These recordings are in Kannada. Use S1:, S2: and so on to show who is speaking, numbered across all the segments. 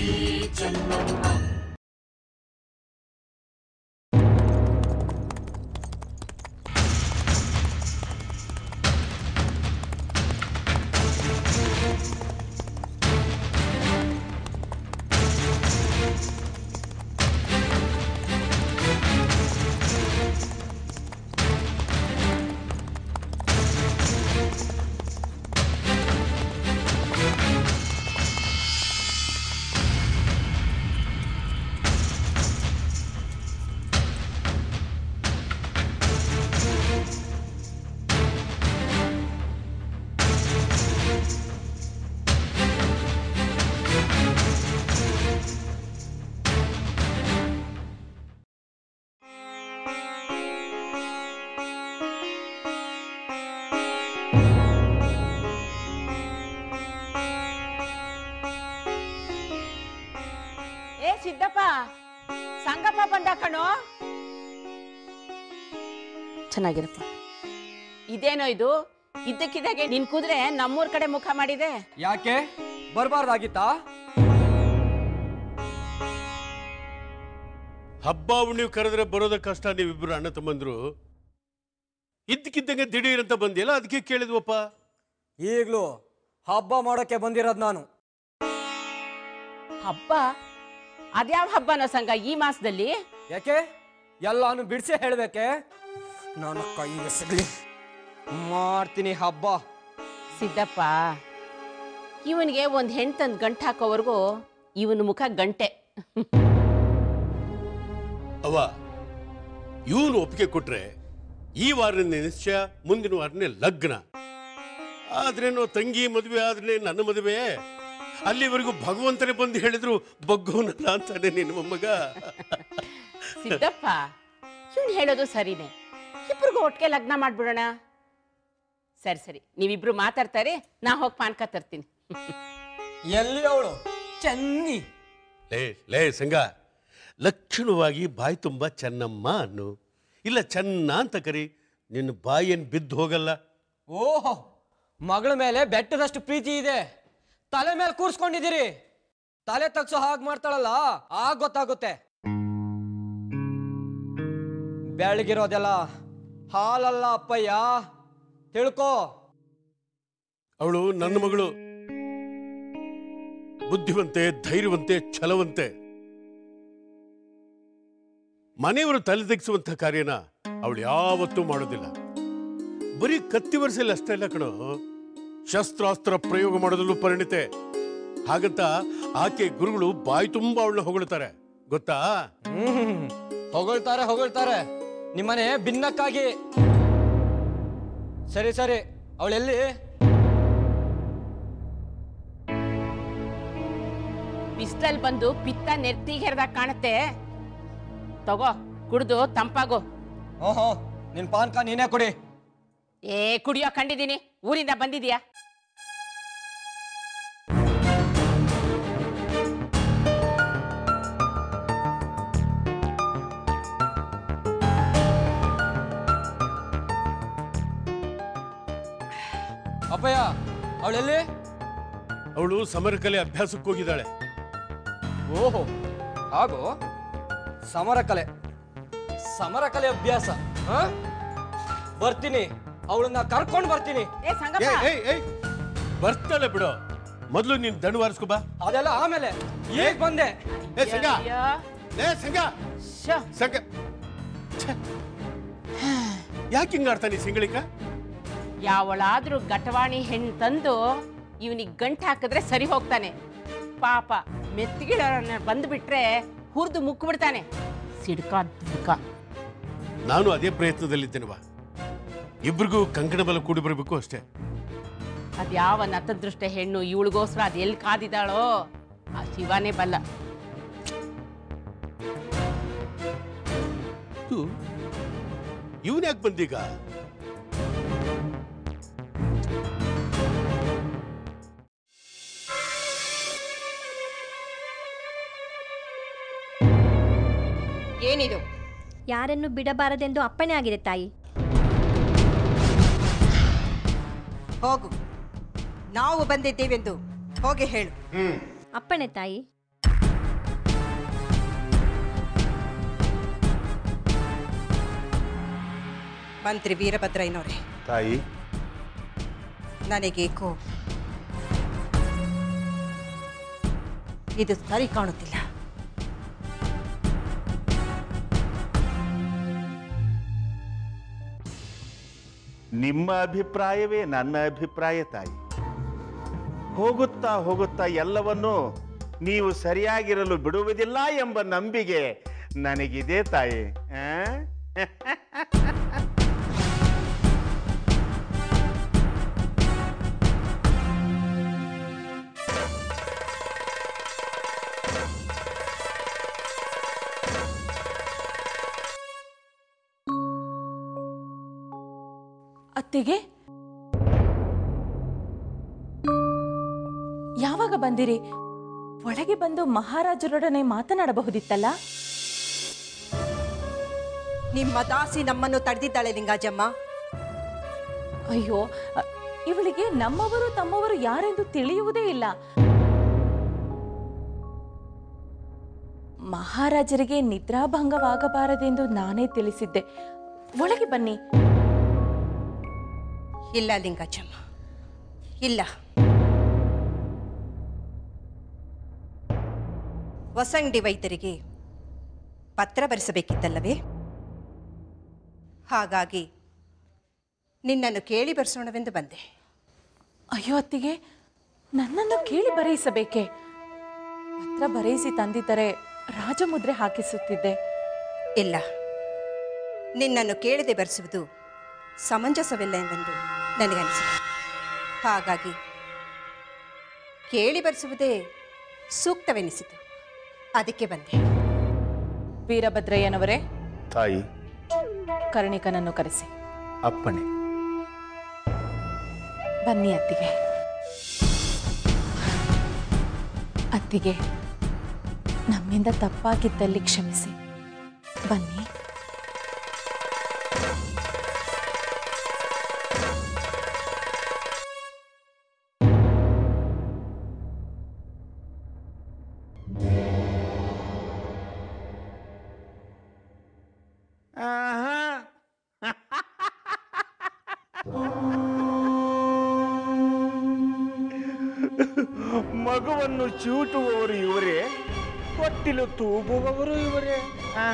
S1: ಏ ಸಿದ್ದಪ್ಪ ಸಂಗಪ್ಪ ಬಂದ ಕಣೋ ಚೆನ್ನಾಗಿರಪ್ಪ ಇದೇನೋ ಇದು ಇದ್ದಕ್ಕಿದ್ದಾಗೆ ನಿನ್ ಕೂದ್ರೆ ನಮ್ಮೂರ್ ಕಡೆ ಮುಖ ಮಾಡಿದೆ
S2: ಯಾಕೆ ಬರಬಾರ್ದಾಗಿತ್ತಾ
S3: ಹಬ್ಬ ನೀವು ಕರೆದ್ರೆ ಬರೋದ ಕಷ್ಟ ನೀವಿಬ್ರು ಅಣ್ಣ ತಮ್ಮಂದ್ರು ಇದ್ದಕ್ಕಿದ್ದಂಗೆ ದಿಢೀರ್ ಅಂತ ಬಂದಿಲ್ಲ ಅದಕ್ಕೆ ಕೇಳಿದ್ವಪ್ಪ
S2: ಈಗಲೂ ಹಬ್ಬ ಮಾಡೋಕೆ ಬಂದಿರೋದು ನಾನು
S1: ಹಬ್ಬ ಅದ್ಯಾವ ಹಬ್ಬನೋ ಸಂಘ ಈ ಮಾಸದಲ್ಲಿ
S2: ಯಾಕೆ ಎಲ್ಲಾನು ಬಿಡಿಸಿ ಹೇಳ್ಬೇಕೆ ನನ್ನ ಕೈಗೆ ಸಿಗ್ಲಿ ಮಾಡ್ತೀನಿ ಹಬ್ಬ
S1: ಸಿದ್ದಪ್ಪ ಇವನಿಗೆ ಒಂದ್ ಹೆಣ್ ತಂದ್ ಗಂಟ್ ಹಾಕೋವರೆಗೂ ಇವನ ಮುಖ ಗಂಟೆ
S3: ಅವ ಇವನು ಒಪ್ಪಿಗೆ ಕೊಟ್ರೆ ಈ ವಾರನೇ ನಿಶ್ಚಯ ಮುಂದಿನ ವಾರನೇ ಲಗ್ನ ಆದ್ರೇನೋ ತಂಗಿ ಮದುವೆ ಆದ್ರೆ ನನ್ನ ಮದುವೆ ಅಲ್ಲಿವರೆಗೂ ಭಗವಂತನೇ ಬಂದು ಹೇಳಿದ್ರು ಬಗ್ಗೋನಲ್ಲ ಅಂತಾನೆ ನಿನ್ನ ಮೊಮ್ಮಗ
S1: ಸಿದ್ದಪ್ಪ ಇವನು ಹೇಳೋದು ಸರಿನೇ ಇಬ್ರಿಗೂ ಒಟ್ಟಿಗೆ ಲಗ್ನ ಮಾಡ್ಬಿಡೋಣ ಸರಿ ಸರಿ ನೀವಿಬ್ರು ಮಾತಾಡ್ತಾರೆ ನಾ ಹೋಗಿ ಪಾನ್ಕ ತರ್ತೀನಿ
S2: ಎಲ್ಲಿ ಅವಳು ಚೆನ್ನಿ
S3: ಲೇ ಲೇ ಸಂಗ ಲಕ್ಷಣವಾಗಿ ಬಾಯಿ ತುಂಬ ಚೆನ್ನಮ್ಮ ಅನ್ನು ಇಲ್ಲ ಚೆನ್ನ ಅಂತ ಕರಿ ನಿನ್ನ ಬಾಯೇನು ಬಿದ್ದು ಹೋಗಲ್ಲ
S2: ಓಹೋ ಮಗಳ ಮೇಲೆ ಬೆಟ್ಟದಷ್ಟು ಪ್ರೀತಿ ಇದೆ ತಲೆ ಮೇಲೆ ಕೂರ್ಸ್ಕೊಂಡಿದ್ದೀರಿ ತಲೆ ತಗ್ಸೋ ಹಾಗೆ ಮಾಡ್ತಾಳಲ್ಲ ಆಗ ಗೊತ್ತಾಗುತ್ತೆ ಬೆಳಗಿರೋದೆಲ್ಲ ಹಾಲಲ್ಲ ಅಪ್ಪಯ್ಯ ತಿಳ್ಕೋ
S3: ಅವಳು ನನ್ನ ಮಗಳು ಬುದ್ಧಿವಂತೆ ಧೈರ್ಯವಂತೆ ಛಲವಂತೆ ಮನೆಯವರು ತಲೆ ತೆಗೆಸುವಂಥ ಕಾರ್ಯನ ಅವಳು ಯಾವತ್ತೂ ಮಾಡೋದಿಲ್ಲ ಬರೀ ಕತ್ತಿ ವರ್ಷದಲ್ಲಿ ಅಷ್ಟೇ ಇಲ್ಲ ಕಣೋ ಶಸ್ತ್ರಾಸ್ತ್ರ ಪ್ರಯೋಗ ಮಾಡೋದಲ್ಲೂ ಪರಿಣಿತೆ ಹಾಗಂತ ಆಕೆ ಗುರುಗಳು ಬಾಯಿ ತುಂಬ ಅವಳನ್ನ ಹೊಗಳ್ತಾರೆ ಗೊತ್ತಾ
S2: ಹ್ಮ್ ಹೊಗಳ್ತಾರೆ ಹೊಗಳ್ತಾರೆ ನಿಮ್ಮನೆ ಭಿನ್ನಕ್ಕಾಗಿ ಸರಿ ಸರಿ ಅವಳೆಲ್ಲಿ
S1: ಬಿಸ್ಲಲ್ಲಿ ಬಂದು ಪಿತ್ತ ನೆತ್ತಿಗೆ ಹೆರ್ದಾಗ ಕಾಣುತ್ತೆ ತಗೋ ಕುಡ್ದು ತಂಪಾಗು
S2: ಓಹೋ ನಿನ್ ಪಾನ್ಕ ನೀನೇ ಕೊಡಿ
S1: ಏ ಕುಡಿಯೋ ಕಂಡಿದ್ದೀನಿ ಊರಿಂದ ಬಂದಿದ್ಯಾ
S2: ಅಪ್ಪಯ್ಯ ಅವಳೆಲ್ಲಿ
S3: ಅವಳು ಸಮರಕಲೆ ಅಭ್ಯಾಸಕ್ಕೆ ಹೋಗಿದ್ದಾಳೆ
S2: ಓಹೋ ಹಾಗೂ ಸಮರ ಕಲೆ ಸಮರ ಕಲೆ ಅಭ್ಯಾಸ ಹ? ಬರ್ತೀನಿ ಅವಳನ್ನ ಕರ್ಕೊಂಡು ಬರ್ತೀನಿ
S1: ಏ ಸಂಗಪ್ಪ
S3: ಏಯ್ ಏಯ್ ಏಯ್ ಬರ್ತಾಳೆ ಬಿಡು ಮೊದಲು ನೀನು ದಂಡು ವಾರಿಸ್ಕೊ ಬಾ
S2: ಅದೆಲ್ಲ ಆಮೇಲೆ ಈಗ ಬಂದೆ
S3: ಏ ಸಂಗ
S1: ಅಯ್ಯೋ,
S3: ಏ ಸಂಗ
S1: ಶ್ಯೋ.
S3: ಸಂಗ ಯಾಕೆ ಹಿಂಗ ಆಡ್ತಾನೆ ಸಿಂಗಳಿಕ
S1: ಯಾವಳಾದ್ರೂ ಗಟವಾಣಿ ಹೆಣ್ಣು ತಂದು ಇವನಿಗೆ ಗಂಟು ಹಾಕಿದ್ರೆ ಸರಿ ಹೋಗ್ತಾನೆ ಪಾಪ ಮೆತ್ತಿಗಿಡೋರನ್ನ ಬಂದ್ಬಿಟ್ರೆ ಹುರಿದು ಮುಕ್ಬಿಡ್ತಾನೆ ಸಿಡ್ಕ ದುಡ್ಕ
S3: ನಾನು ಅದೇ ಪ್ರಯತ್ನದಲ್ಲಿದ್ದೇನವ ಇಬ್ರಿಗೂ ಕಂಕಣ ಬಲ ಕೂಡಿ ಬರಬೇಕು ಅಷ್ಟೇ
S1: ಅದ್ಯಾವ ನತದೃಷ್ಟ ಹೆಣ್ಣು ಇವಳಿಗೋಸ್ಕರ ಅದು ಎಲ್ಲಿ ಕಾದಿದ್ದಾಳೋ ಆ ಶಿವನೇ ಬಲ್ಲ
S3: ಇವನ್ ಯಾಕೆ ಬಂದೀಗ
S4: ಏನಿದು
S5: ಯಾರನ್ನು ಬಿಡಬಾರದೆಂದು ಅಪ್ಪಣೆ ಆಗಿದೆ ತಾಯಿ
S4: ಹೋಗು ನಾವು ಬಂದಿದ್ದೇವೆಂದು ಹೋಗಿ ಹೇಳು
S5: ಅಪ್ಪಣೆ ತಾಯಿ
S4: ಮಂತ್ರಿ ವೀರಭದ್ರಯ್ಯನವರೇ
S6: ತಾಯಿ
S4: ನನಗೇಕೋ ಇದು ಸರಿ ಕಾಣುತ್ತಿಲ್ಲ
S6: ನಿಮ್ಮ ಅಭಿಪ್ರಾಯವೇ ನನ್ನ ಅಭಿಪ್ರಾಯ ತಾಯಿ ಹೋಗುತ್ತಾ ಹೋಗುತ್ತಾ ಎಲ್ಲವನ್ನೂ ನೀವು ಸರಿಯಾಗಿರಲು ಬಿಡುವುದಿಲ್ಲ ಎಂಬ ನಂಬಿಕೆ ನನಗಿದೆ ತಾಯಿ ಆ?
S7: ಅತ್ತಿಗೆ ಯಾವಾಗ ಬಂದಿರಿ ಒಳಗೆ ಬಂದು ಮಹಾರಾಜರೊಡನೆ ಮಾತನಾಡಬಹುದಿತ್ತಲ್ಲ
S4: ನಿಮ್ಮ ದಾಸಿ ನಮ್ಮನ್ನು ತಡೆದಿದ್ದಾಳೆ ಲಿಂಗಾಜಮ್ಮ
S7: ಅಯ್ಯೋ ಅ, ಇವಳಿಗೆ ನಮ್ಮವರು ತಮ್ಮವರು ಯಾರೆಂದು ತಿಳಿಯುವುದೇ ಇಲ್ಲ ಮಹಾರಾಜರಿಗೆ ನಿದ್ರಾಭಂಗವಾಗಬಾರದೆಂದು ನಾನೇ ತಿಳಿಸಿದ್ದೆ ಒಳಗೆ ಬನ್ನಿ
S4: ಇಲ್ಲ ಲಿಂಗಾಜಮ್ಮ ಇಲ್ಲ ಹೊಸಂಗಡಿ ವೈದ್ಯರಿಗೆ ಪತ್ರ ಬರೆಸಬೇಕಿತ್ತಲ್ಲವೇ ಹಾಗಾಗಿ ನಿನ್ನನ್ನು ಕೇಳಿ ಬರೆಸೋಣವೆಂದು ಬಂದೆ
S7: ಅಯ್ಯೋ ಅತ್ತಿಗೆ ನನ್ನನ್ನು ಕೇಳಿ ಬರೆಯಿಸಬೇಕೆ ಪತ್ರ ಬರೆಯಿಸಿ ತಂದಿದ್ದರೆ ರಾಜಮುದ್ರೆ ಹಾಕಿಸುತ್ತಿದ್ದೆ
S4: ಇಲ್ಲ ನಿನ್ನನ್ನು ಕೇಳದೆ ಬರೆಸುವುದು ಸಮಂಜಸವಿಲ್ಲ ಎಂದೆಂದು ನನಗನಿಸಿದೆ ಹಾಗಾಗಿ ಕೇಳಿ ಬರೆಸುವುದೇ ಸೂಕ್ತವೆನಿಸಿತು ಅದಕ್ಕೆ ಬಂದೆ
S7: ವೀರಭದ್ರಯ್ಯನವರೇ
S6: ತಾಯಿ
S7: ಕರ್ಣಿಕನನ್ನು ಕರೆಸಿ
S6: ಅಪ್ಪಣೆ
S7: ಬನ್ನಿ ಅತ್ತಿಗೆ ಅತ್ತಿಗೆ ನಮ್ಮಿಂದ ತಪ್ಪಾಗಿದ್ದಲ್ಲಿ ಕ್ಷಮಿಸಿ ಬನ್ನಿ
S6: ಆಹಾ. ಮಗುವನ್ನು ಚೂಟುವವರು ಇವರೇ ಹೊಟ್ಟಿಲು ತೂಗುವವರು ಇವರೇ ಆ?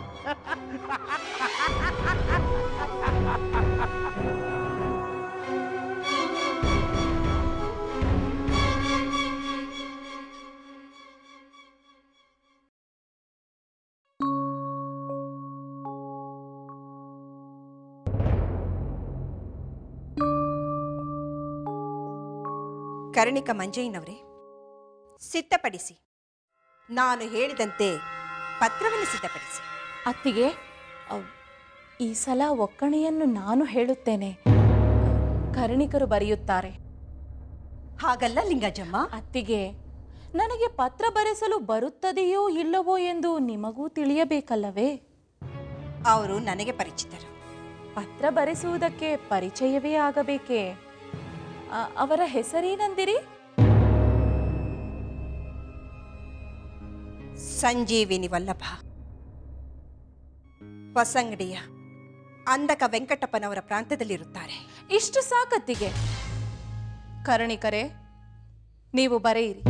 S4: ಕರ್ಣಿಕ ಮಂಜಯ್ಯನವರೇ ಸಿದ್ಧಪಡಿಸಿ ನಾನು ಹೇಳಿದಂತೆ ಪತ್ರವನ್ನು ಸಿದ್ಧಪಡಿಸಿ
S7: ಅತ್ತಿಗೆ ಅವ್, ಈ ಸಲ ಒಕ್ಕಣೆಯನ್ನು ನಾನು ಹೇಳುತ್ತೇನೆ ಕರ್ಣಿಕರು ಬರೆಯುತ್ತಾರೆ
S4: ಹಾಗಲ್ಲ ಲಿಂಗಜಮ್ಮ
S7: ಅತ್ತಿಗೆ ನನಗೆ ಪತ್ರ ಬರೆಸಲು ಬರುತ್ತದೆಯೋ ಇಲ್ಲವೋ ಎಂದು ನಿಮಗೂ ತಿಳಿಯಬೇಕಲ್ಲವೇ
S4: ಅವರು ನನಗೆ ಪರಿಚಿತರು
S7: ಪತ್ರ ಬರೆಸುವುದಕ್ಕೆ ಪರಿಚಯವೇ ಆಗಬೇಕೇ ಆ, ಅವರ ಹೆಸರೇನೆಂದಿರಿ
S4: ಸಂಜೀವಿನಿ ವಲ್ಲಭ ಹೊಸಂಗಡಿಯ ಅಂದಕ ವೆಂಕಟಪ್ಪನವರ ಪ್ರಾಂತ್ಯದಲ್ಲಿರುತ್ತಾರೆ
S7: ಇಷ್ಟು ಸಾಕತ್ತಿಗೆ ಕರ್ಣಿಕರೇ ನೀವು ಬರೆಯಿರಿ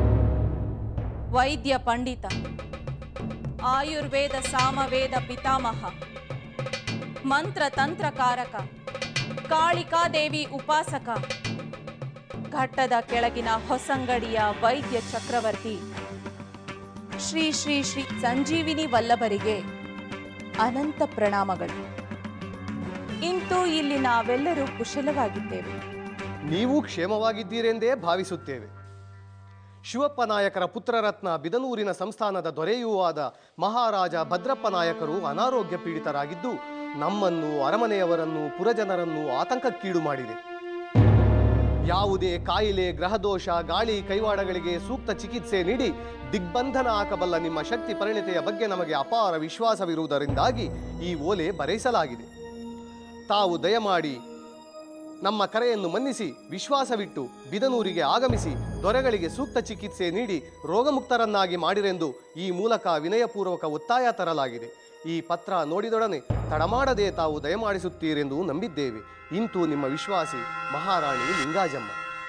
S7: ವೈದ್ಯ ಪಂಡಿತ ಆಯುರ್ವೇದ ಸಾಮವೇದ ಪಿತಾಮಹ ಮಂತ್ರ ತಂತ್ರಕಾರಕ ಕಾಳಿಕಾದೇವಿ ಉಪಾಸಕ ಘಟ್ಟದ ಕೆಳಗಿನ ಹೊಸಂಗಡಿಯ ವೈದ್ಯ ಚಕ್ರವರ್ತಿ ಶ್ರೀ ಶ್ರೀ ಶ್ರೀ ಸಂಜೀವಿನಿ ವಲ್ಲಭರಿಗೆ ಅನಂತ ಪ್ರಣಾಮಗಳು ಇಂತೂ ಇಲ್ಲಿ ನಾವೆಲ್ಲರೂ ಕುಶಲವಾಗಿದ್ದೇವೆ
S8: ನೀವು ಕ್ಷೇಮವಾಗಿದ್ದೀರೆಂದೇ ಭಾವಿಸುತ್ತೇವೆ ಶಿವಪ್ಪ ನಾಯಕರ ಪುತ್ರರತ್ನ ಬಿದನೂರಿನ ಸಂಸ್ಥಾನದ ದೊರೆಯೂ ಆದ ಮಹಾರಾಜ ಭದ್ರಪ್ಪ ನಾಯಕರು ಅನಾರೋಗ್ಯ ಪೀಡಿತರಾಗಿದ್ದು ನಮ್ಮನ್ನು ಅರಮನೆಯವರನ್ನು ಪುರಜನರನ್ನು ಆತಂಕಕ್ಕೀಡು ಮಾಡಿದೆ ಯಾವುದೇ ಕಾಯಿಲೆ ಗ್ರಹದೋಷ ಗಾಳಿ ಕೈವಾಡಗಳಿಗೆ ಸೂಕ್ತ ಚಿಕಿತ್ಸೆ ನೀಡಿ ದಿಗ್ಬಂಧನ ಹಾಕಬಲ್ಲ ನಿಮ್ಮ ಶಕ್ತಿ ಪರಿಣತೆಯ ಬಗ್ಗೆ ನಮಗೆ ಅಪಾರ ವಿಶ್ವಾಸವಿರುವುದರಿಂದಾಗಿ ಈ ಓಲೆ ಬರೆಸಲಾಗಿದೆ ತಾವು ದಯಮಾಡಿ ನಮ್ಮ ಕರೆಯನ್ನು ಮನ್ನಿಸಿ ವಿಶ್ವಾಸವಿಟ್ಟು ಬಿದನೂರಿಗೆ ಆಗಮಿಸಿ ದೊರೆಗಳಿಗೆ ಸೂಕ್ತ ಚಿಕಿತ್ಸೆ ನೀಡಿ ರೋಗಮುಕ್ತರನ್ನಾಗಿ ಮಾಡಿರೆಂದು ಈ ಮೂಲಕ ವಿನಯಪೂರ್ವಕ ಒತ್ತಾಯ ತರಲಾಗಿದೆ ಈ ಪತ್ರ ನೋಡಿದೊಡನೆ ತಡಮಾಡದೆ ತಾವು ದಯಮಾಡಿಸುತ್ತೀರೆಂದು ನಂಬಿದ್ದೇವೆ ಇಂತು ನಿಮ್ಮ ವಿಶ್ವಾಸಿ ಮಹಾರಾಣಿ ಲಿಂಗಾಜಮ್ಮ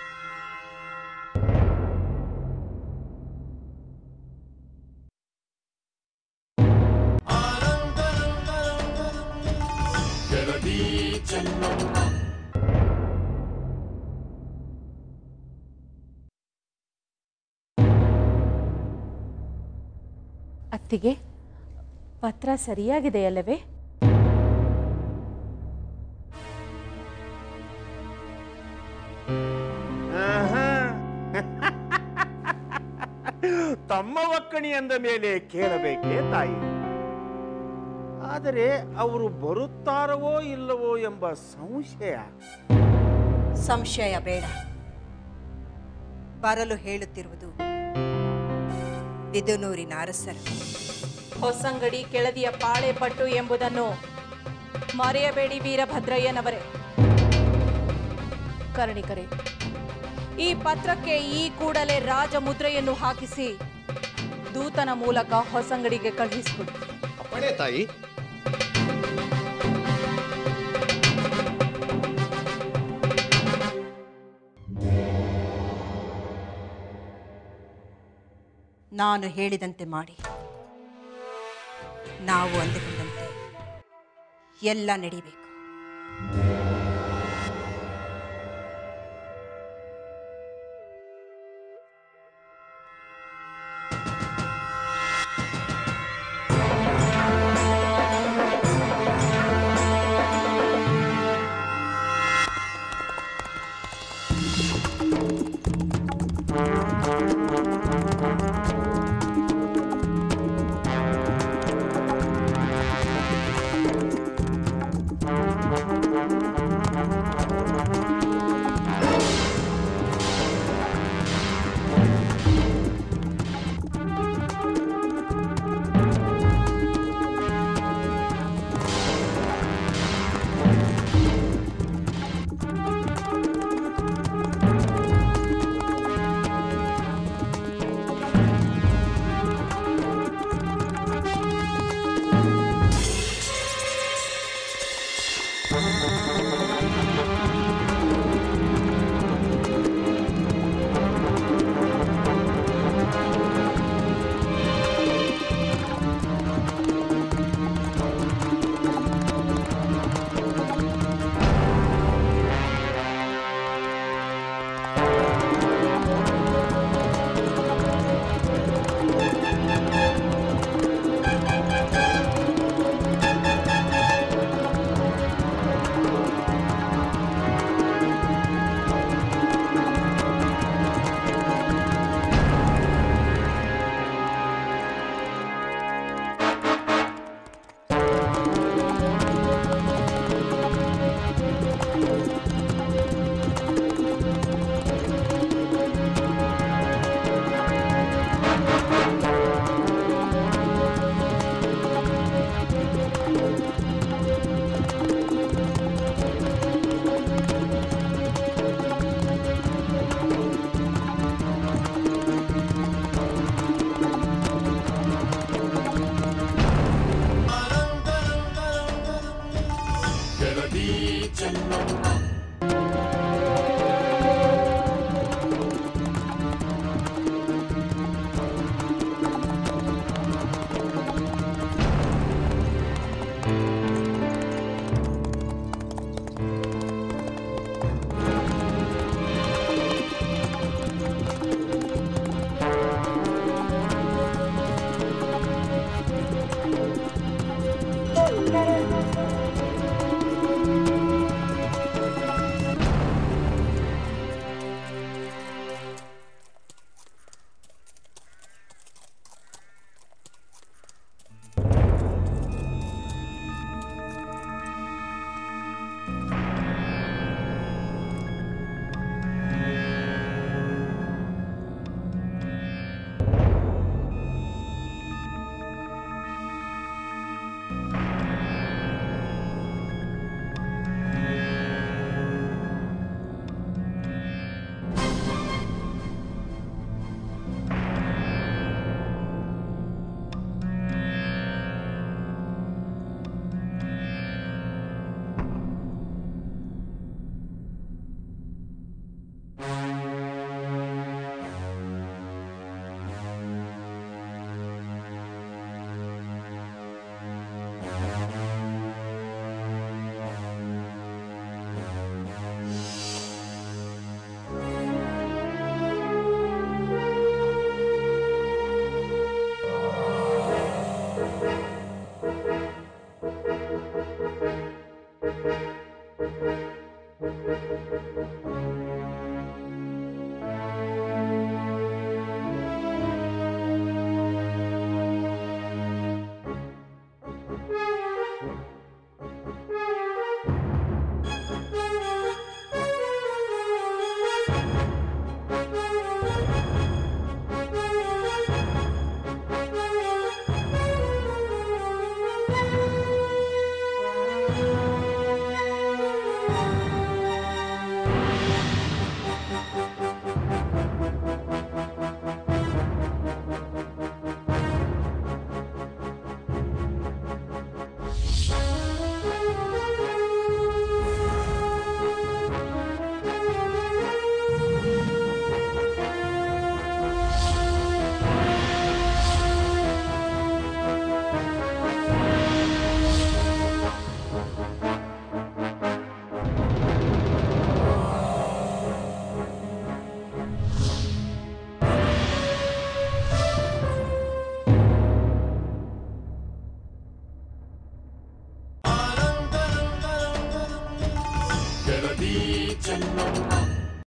S7: ಅತ್ತಿಗೆ ಪತ್ರ ಸರಿಯಾಗಿದೆಯಲ್ಲವೇ
S6: ಆಹಾ. ತಮ್ಮ ಒಕ್ಕಣಿ ಅಂದ ಮೇಲೆ ಕೇಳಬೇಕೇ ತಾಯಿ ಆದರೆ ಅವರು ಬರುತ್ತಾರವೋ ಇಲ್ಲವೋ ಎಂಬ ಸಂಶಯ
S4: ಸಂಶಯ ಬೇಡ ಬರಲು ಹೇಳುತ್ತಿರುವುದು ಬಿದುನೂರಿನ ಅರಸರು
S7: ಹೊಸಂಗಡಿ ಕೆಳದಿಯ ಪಾಳೆ ಪಟ್ಟು ಎಂಬುದನ್ನು ಮರೆಯಬೇಡಿ ವೀರಭದ್ರಯ್ಯನವರೇ ಕರ್ಣಿಕರೇ ಈ ಪತ್ರಕ್ಕೆ ಈ ಕೂಡಲೇ ರಾಜಮುದ್ರೆಯನ್ನು ಹಾಕಿಸಿ ದೂತನ ಮೂಲಕ ಹೊಸಂಗಡಿಗೆ ಕಳುಹಿಸಿಕೊಡಿ
S8: ಅಪ್ಪಣೆ ತಾಯಿ
S4: ನಾನು ಹೇಳಿದಂತೆ ಮಾಡಿ ನಾವು ಅಂದುಕೊಂಡಂತೆ ಎಲ್ಲ ನಡಿಬೇಕು